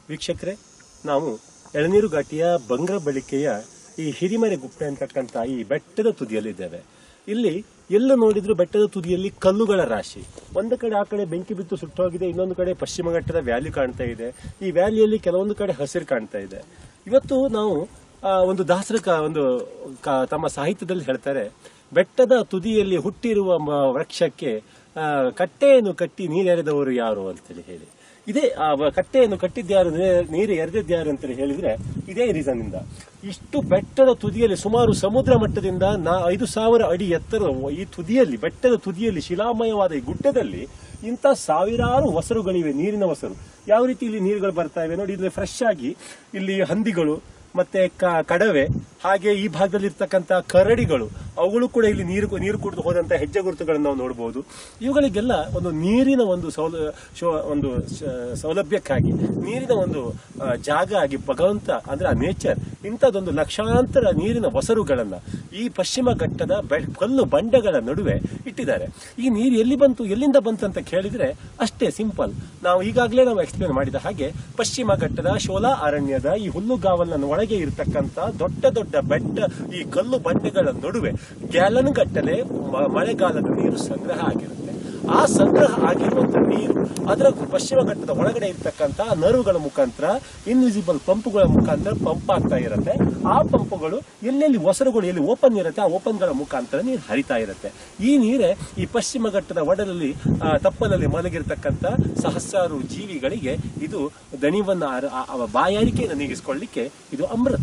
ವೀಕ್ಷಕರೇ ನಾವು ಎಳನೀರು ಘಾಟಿಯ ಬಂಗ್ರ ಬಳಿಕೆಯ ಈ ಹಿರಿಮರೆ ಗುಪ್ಪೆ ಅಂತಕ್ಕಂಥ ಈ ಬೆಟ್ಟದ ತುದಿಯಲ್ಲಿದ್ದೇವೆ ಇಲ್ಲಿ ಎಲ್ಲ ನೋಡಿದ್ರು ಬೆಟ್ಟದ ತುದಿಯಲ್ಲಿ ಕಲ್ಲುಗಳ ರಾಶಿ ಒಂದು ಕಡೆ ಆ ಕಡೆ ಬೆಂಕಿ ಬಿತ್ತು ಸುಟ್ಟೋಗಿದೆ ಇನ್ನೊಂದು ಕಡೆ ಪಶ್ಚಿಮ ಘಟ್ಟದ ವ್ಯಾಲಿ ಕಾಣ್ತಾ ಇದೆ ಈ ವ್ಯಾಲಿಯಲ್ಲಿ ಕೆಲವೊಂದು ಕಡೆ ಹಸಿರು ಕಾಣ್ತಾ ಇದೆ ಇವತ್ತು ನಾವು ಆ, ಒಂದು ದಾಸರ ಕ- ಒಂದು ಕ- ತಮ್ಮ ಸಾಹಿತ್ಯದಲ್ಲಿ ಹೇಳ್ತಾರೆ ಬೆಟ್ಟದ ತುದಿಯಲ್ಲಿ ಹುಟ್ಟಿರುವ ಮ- ವೃಕ್ಷಕ್ಕೆ ಆ, ಕಟ್ಟೆಯನ್ನು ಕಟ್ಟಿ ನೀರೆರೆದವರು ಯಾರು ಅಂತೇಳಿ ಹೇಳಿ ಇದೇ ಆ ವ- ಕಟ್ಟೆಯನ್ನು ಕಟ್ಟಿದ್ಯಾರು ನೀ- ನೀರು ಎರೆದಿದ್ಯಾರು ಅಂತೇಳಿ ಹೇಳಿದ್ರೆ ಇದೇ ರೀಸನ್ ಇಂದ ಇಷ್ಟು ಬೆಟ್ಟದ ತುದಿಯಲ್ಲಿ ಸುಮಾರು ಸಮುದ್ರ ಮಟ್ಟದಿಂದ ನಾ ಐದು ಸಾವಿರ ಅಡಿ ಎತ್ತರ ಈ ತುದಿಯಲ್ಲಿ ಬೆಟ್ಟದ ತುದಿಯಲ್ಲಿ ಶಿಲಾಮಯವಾದ ಈ ಗುಡ್ಡದಲ್ಲಿ ಇಂಥ ಸಾವಿರಾರು ಹೊಸರುಗಳಿವೆ ನೀರಿನ ಹೊಸರು ಯಾವ ರೀತಿ ಇಲ್ಲಿ ನೀರುಗಳು ಬರ್ತಾ ಇವೆ ನೋಡಿ ಇಲ್ಲಿ ಫ್ರೆಶ್ ಆಗಿ ಇಲ್ಲಿ ಹಂದಿಗಳು ಮತ್ತೆ ಕ- ಕಡವೆ ಹಾಗೆ ಈ ಭಾಗದಲ್ಲಿ ಇರ್ತಕ್ಕಂಥ ಕರಡಿಗಳು ಅವುಗಳು ಕೂಡ ಇಲ್ಲಿ ನೀರು ನೀರು ಕುಡಿದು ಹೋದಂತ ಹೆಜ್ಜೆ ಗುರುತುಗಳನ್ನು ನಾವು ನೋಡಬಹುದು ಇವುಗಳಿಗೆಲ್ಲ ಒಂದು ನೀರಿನ ಒಂದು ಸೌಲ ಶೋ- ಒಂದು ಶ- ಸೌಲಭ್ಯಕ್ಕಾಗಿ ನೀರಿನ ಒಂದು ಆ, ಜಾಗ ಆಗಿ ಭಗವಂತ ಅಂದ್ರೆ ಆ ನೇಚರ್ ಇಂಥದ್ದೊಂದು ಲಕ್ಷಾಂತರ ನೀರಿನ ಹೊಸರುಗಳನ್ನ ಈ ಪಶ್ಚಿಮ ಘಟ್ಟದ ಬೆ- ಕಲ್ಲು ಬಂಡೆಗಳ ನಡುವೆ ಇಟ್ಟಿದ್ದಾರೆ ಈ ನೀರು ಎಲ್ಲಿ ಬಂತು ಎಲ್ಲಿಂದ ಬಂತು ಅಂತ ಕೇಳಿದ್ರೆ ಅಷ್ಟೇ ಸಿಂಪಲ್ ನಾವು ಈಗಾಗಲೇ ನಾವು ಎಕ್ಸ್ಪ್ಲೇನ್ ಮಾಡಿದ ಹಾಗೆ ಪಶ್ಚಿಮ ಘಟ್ಟದ ಶೋಲಾ ಅರಣ್ಯದ ಈ ಹುಲ್ಲುಗಾವಲಿನ ಒಳಗೆ ಇರತಕ್ಕಂತ ದೊಡ್ಡ ದೊಡ್ಡ ಬೆಟ್ಟ ಈ ಕಲ್ಲು ಬಂಡೆಗಳ ನಡುವೆ ಗ್ಯಾಲನ್ ಗಟ್ಟಲೆ ಮ- ಮಳೆಗಾಲದ ನೀರು ಸಂಗ್ರಹ ಆಗಿರುತ್ತೆ ಆ ಸಂಗ್ರಹ ಆಗಿರುವಂತ ನೀರು ಅದರ ಪಶ್ಚಿಮ ಘಟ್ಟದ ಒಳಗಡೆ ಇರ್ತಕ್ಕಂತ ನರುಗಳ ಮುಖಾಂತರ ಇನ್ವಿಸಿಬಲ್ ಪಂಪ್ಗಳ ಮುಖಾಂತರ ಪಂಪ್ ಆಗ್ತಾ ಇರುತ್ತೆ ಆ ಪಂಪ್ಗಳು ಎಲ್ಲೆಲ್ಲಿ ಹೊಸರುಗಳು ಎಲ್ಲಿ ಓಪನ್ ಇರುತ್ತೆ ಆ ಓಪನ್ಗಳ ಮುಖಾಂತರ ನೀರು ಹರಿತಾ ಇರುತ್ತೆ ಈ ನೀರೇ ಈ ಪಶ್ಚಿಮ ಘಟ್ಟದ ಒಡಲಲ್ಲಿ ಆ, ತಪ್ಪಲಲ್ಲಿ ಮಲಗಿರ್ತಕ್ಕಂಥ ಸಹಸ್ರಾರು ಜೀವಿಗಳಿಗೆ ಇದು ದಣಿವನ್ನ ಅರ- ಆ- ಆ ಬಾಯಾರಿಕೆಯನ್ನು ನೀಗಿಸ್ಕೊಳ್ಳಿಕ್ಕೆ ಇದು ಅಮೃತ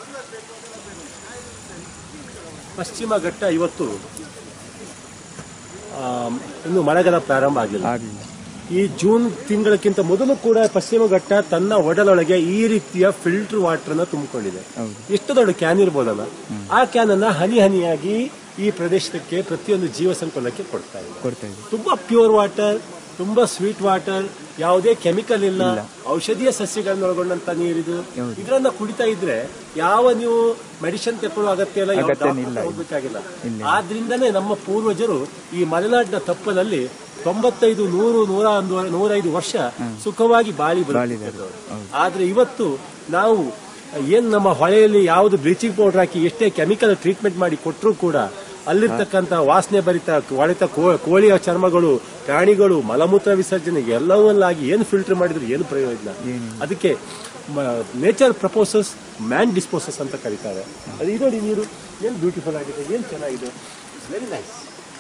ಪಶ್ಚಿಮ ಘಟ್ಟ ಇವತ್ತು ಆ, ಇನ್ನು ಮಳೆಗಾಲ ಪ್ರಾರಂಭ ಆಗಿಲ್ಲ ಆಗ್ಲಿಲ್ಲ ಈ ಜೂನ್ ತಿಂಗಳಕ್ಕಿಂತ ಮೊದಲು ಕೂಡ ಪಶ್ಚಿಮ ಘಟ್ಟ ತನ್ನ ಒಡಲೊಳಗೆ ಈ ರೀತಿಯ ಫಿಲ್ಟರ್ ವಾಟರ್ ಅನ್ನ ತುಂಬಿಕೊಂಡಿದೆ ಹೌದು. ಎಷ್ಟು ದೊಡ್ಡ ಕ್ಯಾನ್ ಇರ್ಬೋದಲ್ಲ ಆ ಕ್ಯಾನ್ ಅನ್ನ ಹನಿ ಹನಿಯಾಗಿ ಈ ಪ್ರದೇಶಕ್ಕೆ ಪ್ರತಿಯೊಂದು ಜೀವ ಸಂಕುಲಕ್ಕೆ ಕೊಡ್ತಾ ಇದೆ ಕೊಡ್ತಾ ಇದ್ದೀವಿ ತುಂಬಾ ಪ್ಯೂರ್ ವಾಟರ್ ತುಂಬಾ ಸ್ವೀಟ್ ವಾಟರ್ ಯಾವುದೇ ಕೆಮಿಕಲ್ ಇಲ್ಲ ಔಷಧೀಯ ಸಸ್ಯಗಳನ್ನ ಒಳಗೊಂಡಂತ ನೀರಿದು ಹೌದು. ಇದನ್ನ ಕುಡಿತಾ ಇದ್ರೆ ಯಾವ ನೀವು ಮೆಡಿಸಿನ್ ತಗೊಳ್ಳೋ ಅಗತ್ಯ ಇಲ್ಲ ಯಾವ ಅಗತ್ಯನೇ doctor ಇಲ್ಲ. ಹೋಗ್ಬೇಕಾಗಿಲ್ಲ ಇಲ್ಲ. ಆದ್ರಿಂದನೇ ನಮ್ಮ ಪೂರ್ವಜರು ಈ ಮಲೆನಾಡಿನ ತಪ್ಪಲಲ್ಲಿ ತೊಂಬತ್ತೈದು ನೂರು ನೂರ ಒಂದು ನೂರೈದು ವರ್ಷ ಸುಖವಾಗಿ ಬಾಳಿ ಬಾಳಿದ್ದಾರೆ. ಬರುತ್ತಿದ್ದರು ಆದ್ರೆ ಇವತ್ತು ನಾವು ಏನ್ ನಮ್ಮ ಹೊಳೆಯಲ್ಲಿ ಯಾವುದು ಬ್ಲೀಚಿಂಗ್ ಪೌಡರ್ ಹಾಕಿ ಎಷ್ಟೇ ಕೆಮಿಕಲ್ ಟ್ರೀಟ್ಮೆಂಟ್ ಮಾಡಿ ಕೊಟ್ಟರು ಕೂಡ ಅಲ್ಲಿರ್ತಕ್ಕಂಥ ವಾಸನೆ ಭರಿತ ಹೊಳಿತ ಕೋ- ಕೋಳಿಯ ಚರ್ಮಗಳು ಪ್ರಾಣಿಗಳು ಮಲಮೂತ್ರ ವಿಸರ್ಜನೆ ಎಲ್ಲವನ್ನಾಗಿ ಏನು ಫಿಲ್ಟರ್ ಮಾಡಿದ್ರು ಏನು ಪ್ರಯೋಜನ ಅದಕ್ಕೆ ನೇಚರ್ ಪ್ರಪೋಸಸ್ ಮ್ಯಾನ್ ಡಿಸ್ಪೋಸಸ್ ಅಂತ ಕರೀತಾರೆ ಅದು ಇದು ನೋಡಿ ನೀರು ಏನು ಬ್ಯೂಟಿಫುಲ್ ಆಗಿದೆ ಏನು ಚೆನ್ನಾಗಿದೆ ವೆರಿ ನೈಸ್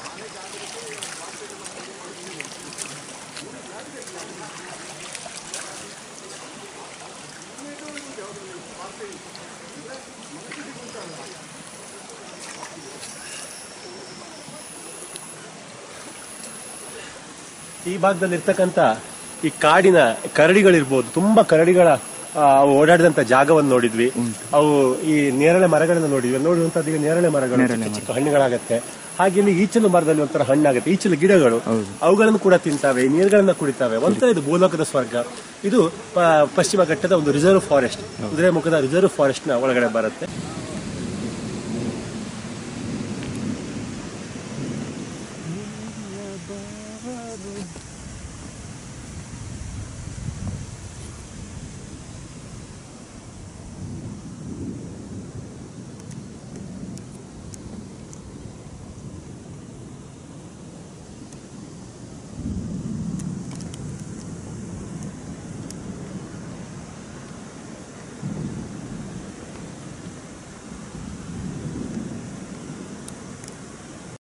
ಈ ಭಾಗದಲ್ಲಿ ಇರ್ತಕ್ಕಂಥ ಈ ಕಾಡಿನ ಕರಡಿಗಳಿರ್ಬೋದು ತುಂಬಾ ಕರಡಿಗಳ ಆ, ಅವು ಓಡಾಡಿದಂತ ಜಾಗವನ್ನು ನೋಡಿದ್ವಿ ಅವು ಈ ನೇರಳೆ ಮರಗಳನ್ನ ನೋಡಿದ್ವಿ ನೋಡುವಂತದ್ದು ಈಗ ನೇರಳೆ ಮರಗಳು ಚಿಕ್ಕ ಚಿಕ್ಕ ಹಣ್ಣುಗಳಾಗತ್ತೆ ಹಾಗೆ ಇಲ್ಲಿ ಈಚಲು ಮರದಲ್ಲಿ ಒಂಥರ ಹಣ್ಣಾಗುತ್ತೆ ಈಚಲು ಗಿಡಗಳು ಅವುಗಳನ್ನು ಕೂಡ ತಿಂತಾವೆ ನೀರುಗಳನ್ನ ಕುಡಿತಾವೆ ಒಂಥರ ಇದು ಭೂಲೋಕದ ಸ್ವರ್ಗ ಇದು ಪ- ಪಶ್ಚಿಮ ಘಟ್ಟದ ಒಂದು ರಿಸರ್ವ್ ಫಾರೆಸ್ಟ್ ಕುದುರೆಮುಖದ ರಿಸರ್ವ್ ಫಾರೆಸ್ಟ್ ನ ಒಳಗಡೆ ಬರುತ್ತೆ